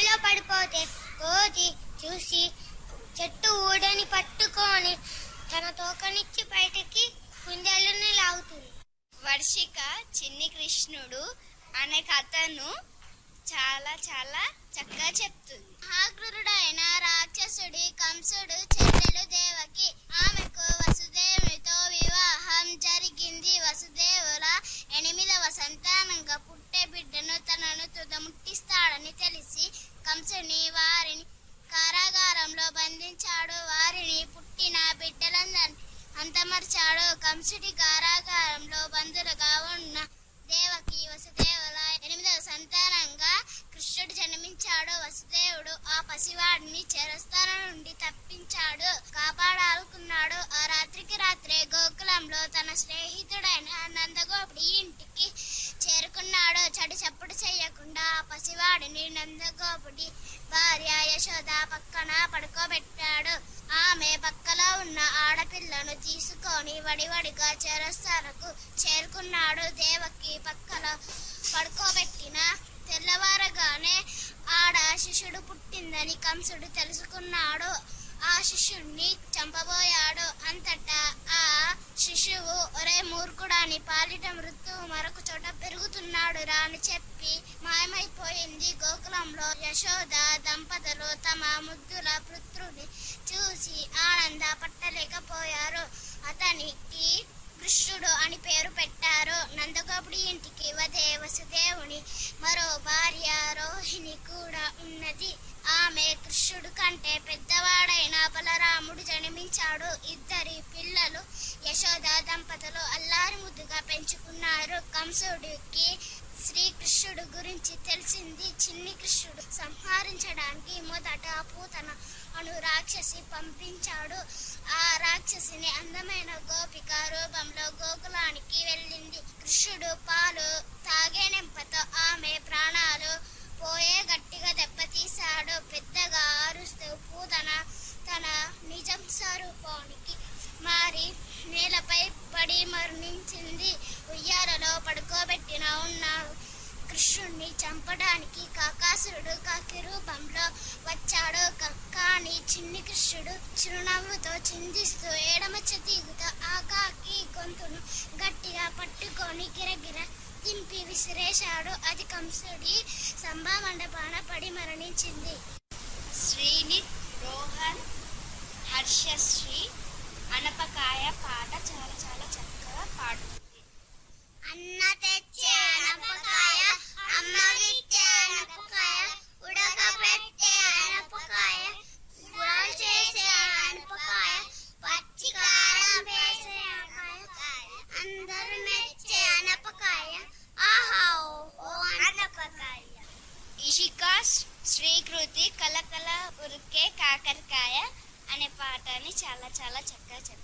బావిలో పడిపోతే కోతి చూసి చెట్టు ఊడని పట్టుకొని తన తోకనిచ్చి బయటకి కుందేలుని లాగుతుంది వర్షిక చిన్ని కృష్ణుడు అనే కథను చాలా చాలా చక్కగా చెప్తుంది మహాగ్రుడైన రాక్షసుడి కంసుడు చెల్లెలు దేవకి ఆమెకు వసుదేవునితో వివాహం జరిగింది వసుదేవుల ఎనిమిదవ సంతానంగా పుట్టే బిడ్డను తనను తుదముట్టిస్తాడని తెలిసి కంసుని వారిని కారాగారంలో బంధించాడు వారిని పుట్టిన బిడ్డలందరినీ అంతమర్చాడు కంసుడి కారాగారంలో బంధులుగా ఉన్న దేవకి వసుదేవుల ఎనిమిదవ సంతానంగా కృష్ణుడు జన్మించాడు వసుదేవుడు ఆ పసివాడిని చెరస్థానం నుండి తప్పించాడు కాపాడాలనుకున్నాడు ఆ రాత్రికి రాత్రే గోకులంలో తన స్నేహితుడైన నందగోపుడి ఇంటికి చేరుకున్నాడు చెడు చప్పుడు చేయకుండా ఆ పసివాడిని నందగోపుడి భార్య యశోద పక్కన పడుకోబెట్టాడు ఆమె పక్కలో ఉన్న ఆడపిల్లను తీసుకొని వడివడిగా చెరస్థానకు చేరుకున్నాడు దేవకి పక్కలో పడుకోబెట్టిన తెల్లవారగానే ఆడ శిష్యుడు పుట్టిందని కంసుడు తెలుసుకున్నాడు ఆ శిష్యుణ్ణి చంపబోయాడు అంతటా ఆ శిశువు ఒరే మూర్ఖుడాని పాలిట మృత్యువు మరొక చోట పెరుగుతున్నాడు రా అని చెప్పి మాయమైపోయింది గోకులంలో యశోద దంపతులు తమ ముద్దుల పుత్రుని చూసి ఆనంద పట్టలేకపోయారు అతనికి కృష్ణుడు అని పేరు పెట్టారు నందగోపుడి ఇంటికి వదే వసుదేవుని మరో భార్య రోహిణి కూడా ఉన్నది ఆమె కృష్ణుడు కంటే పెద్దవాడైన బలరాముడు జన్మించాడు ఇద్దరి పిల్లలు యశోద దంపతులు అల్లారి ముద్దుగా పెంచుకున్నారు కంసుడికి శ్రీకృష్ణుడు గురించి తెలిసింది చిన్ని కృష్ణుడు సంహరించడానికి మొదట పూతన అను రాక్షసి పంపించాడు ఆ రాక్షసిని అందమైన గోపిక రూపంలో గోకులానికి వెళ్ళింది కృష్ణుడు పాలు తాగే నెంపతో ఆమె ప్రాణాలు పోయే గట్టిగా దెబ్బతీశాడు పెద్దగా అరుస్తూ పూతన తన నిజం స్వరూపానికి మారి నేలపై పడి మరణించింది ఉయ్యాలలో పడుకోబెట్టిన ఉన్న కృష్ణుణ్ణి చంపడానికి కాకాసురుడు కాకి రూపంలో వచ్చాడు క- కానీ చిన్ని కృష్ణుడు చిరునవ్వుతో చిందిస్తూ ఏడమచ్చ తీగుతో ఆ కాకి గొంతును గట్టిగా పట్టుకొని గిరగిర తింపి విసిరేశాడు అది కంసుడి సంభా మండపాన పడి మరణించింది శ్రీని రోహన్ హర్షశ్రీ అనపకాయ పాట చాలా చాలా చక్కగా పాడుతుంది అన్న తెచ్చే అనపకాయ అమ్మ విచ్చే అనపకాయ ఉడకబెట్టే అనపకాయ కూరలు చేసే అనపకాయ పచ్చి కారం వేసే అనపకాయ అందరూ మెచ్చే అనపకాయ ఆహా ఓ అనపకాయ ఇషిక శ్రీకృతి కలకల ఉరికే కాకరకాయ అనే పాటని చాలా చాలా చక్కగా చెప్తారు